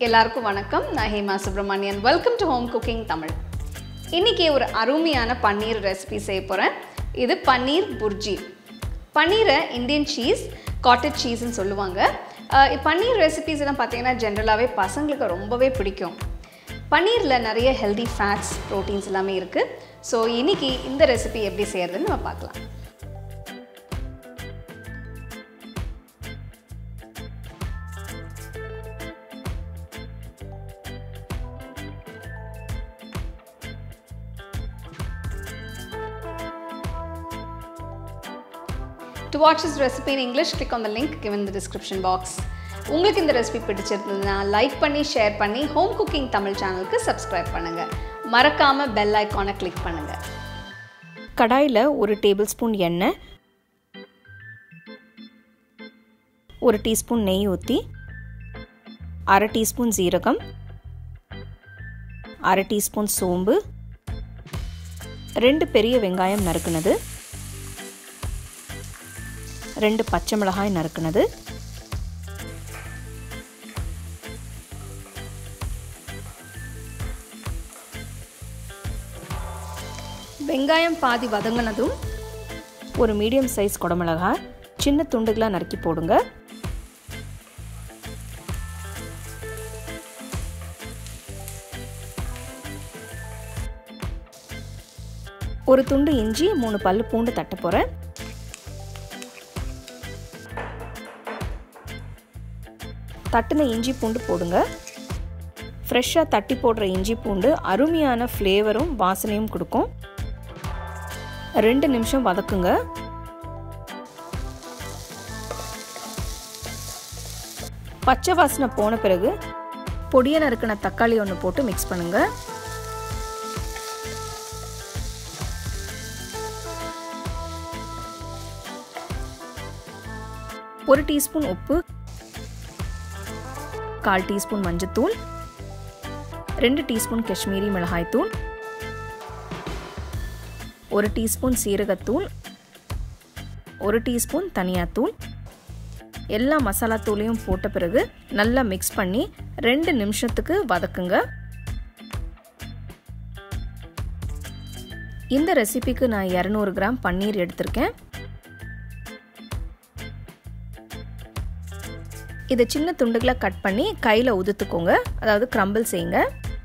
எல்லாருக்கும் வணக்கம் நான் Hema Subramanian welcome to home cooking Tamil இன்றைக்கி ஒரு அருமையான பன்னீர் ரெசிபி செய்ய போகிறேன் இது பன்னீர் புர்ஜி பன்னீரை இந்தியன் சீஸ் காட்டேஜ் சீஸ்ன்னு சொல்லுவாங்க அஹ் பன்னீர் ரெசிபிஸ் எல்லாம் பார்த்தீங்கன்னா ஜென்ரலாகவே பசங்களுக்கு ரொம்பவே பிடிக்கும் பன்னீரில் நிறைய ஹெல்தி ஃபேட்ஸ் ப்ரோட்டீன்ஸ் எல்லாமே இருக்குது ஸோ இன்னைக்கு இந்த ரெசிபி எப்படி செய்கிறதுன்னு நம்ம பார்க்கலாம் to watch this recipe in English, click on the link given in the description box. உங்களுக்கு இந்த ரெசிபி பிடிச்சிருந்ததுன்னா லைக் பண்ணி ஷேர் பண்ணி ஹோம் குக்கிங் தமிழ் சேனலுக்கு சப்ஸ்கிரைப் பண்ணுங்கள் மறக்காமல் பெல் ஐக்கானை கிளிக் பண்ணுங்கள் கடாயில் ஒரு டேபிள் ஸ்பூன் எண்ணெய் ஒரு டீஸ்பூன் நெய் ஊற்றி அரை டீஸ்பூன் ஜீரகம் அரை டீஸ்பூன் சோம்பு ரெண்டு பெரிய வெங்காயம் நறுக்குனது ரெண்டு பச்சை மிளகாய் நறுக்குனது வெங்காயம் பாதி வதங்கினதும் ஒரு மீடியம் சைஸ் குடமிளகாய் சின்ன துண்டுகளாக நறுக்கி போடுங்க ஒரு துண்டு இஞ்சி மூணு பல்லு பூண்டு தட்ட போகிறேன் தட்டின இஞ்சி பூண்டு போடுங்க ஃப்ரெஷ்ஷாக தட்டி போடுற இஞ்சி பூண்டு அருமையான ஃப்ளேவரும் வாசனையும் கொடுக்கும் ரெண்டு நிமிஷம் வதக்குங்க பச்சை வாசனை போன பிறகு பொடியை நறுக்கின தக்காளி ஒன்று போட்டு மிக்ஸ் பண்ணுங்க ஒரு டீஸ்பூன் உப்பு கால் டீஸ்பூன் மஞ்சத்தூள் ரெண்டு டீஸ்பூன் காஷ்மீரி மிளகாய்த்தூள் ஒரு டீஸ்பூன் சீரகத்தூள் ஒரு டீஸ்பூன் தனியாத்தூள் எல்லா மசாலா தூளையும் போட்ட பிறகு நல்லா மிக்ஸ் பண்ணி ரெண்டு நிமிஷத்துக்கு வதக்குங்க இந்த ரெசிபிக்கு நான் இரநூறு கிராம் பன்னீர் எடுத்திருக்கேன் இதை சின்ன துண்டுகளாக கட் பண்ணி கையில் உதுத்துக்கோங்க அதாவது க்ரம்பிள் செய்யுங்க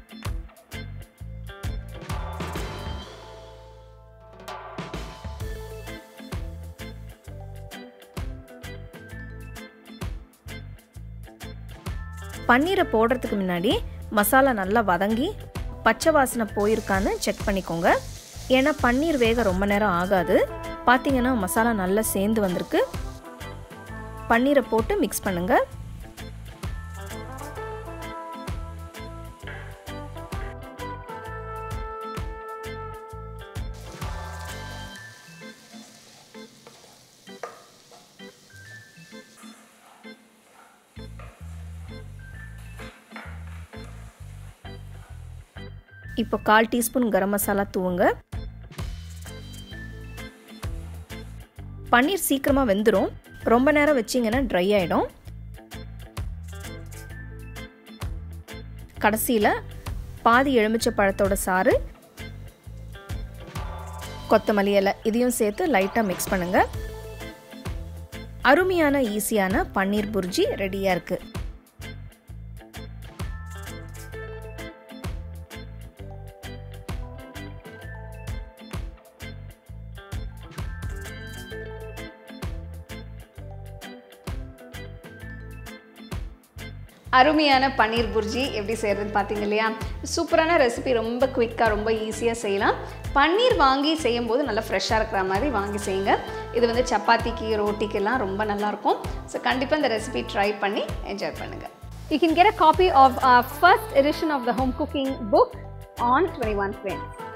பன்னீரை போடுறதுக்கு முன்னாடி மசாலா நல்லா வதங்கி பச்சை வாசனை போயிருக்கான்னு செக் பண்ணிக்கோங்க ஏன்னா பன்னீர் வேக ரொம்ப நேரம் ஆகாது பார்த்தீங்கன்னா மசாலா நல்லா சேர்ந்து வந்திருக்கு பன்னீரை போட்டு மிக்ஸ் பண்ணுங்க இப்போ கால் டீஸ்பூன் கரம் மசாலா தூவுங்க பன்னீர் சீக்கிரமாக வெந்துடும் ரொம்ப நேரம் வச்சிங்கன்னா ட்ரை ஆகிடும் கடைசியில் பாதி எலுமிச்சை பழத்தோட சாறு கொத்தமல்லி இலை இதையும் சேர்த்து லைட்டாக மிக்ஸ் பண்ணுங்கள் அருமையான ஈஸியான பன்னீர் புர்ஜி ரெடியாக இருக்குது அருமையான பன்னீர் புர்ஜி எப்படி செய்கிறதுன்னு பார்த்தீங்க இல்லையா சூப்பரான ரெசிபி ரொம்ப குயிக்காக ரொம்ப ஈஸியாக செய்யலாம் பன்னீர் வாங்கி செய்யும்போது நல்லா ஃப்ரெஷ்ஷாக இருக்கிற மாதிரி வாங்கி செய்யுங்க இது வந்து சப்பாத்திக்கு ரோட்டிக்கெல்லாம் ரொம்ப நல்லாயிருக்கும் ஸோ கண்டிப்பாக இந்த ரெசிபி ட்ரை பண்ணி என்ஜாய் பண்ணுங்கள் You can get a copy of our first edition of the home cooking book on 21 Friends.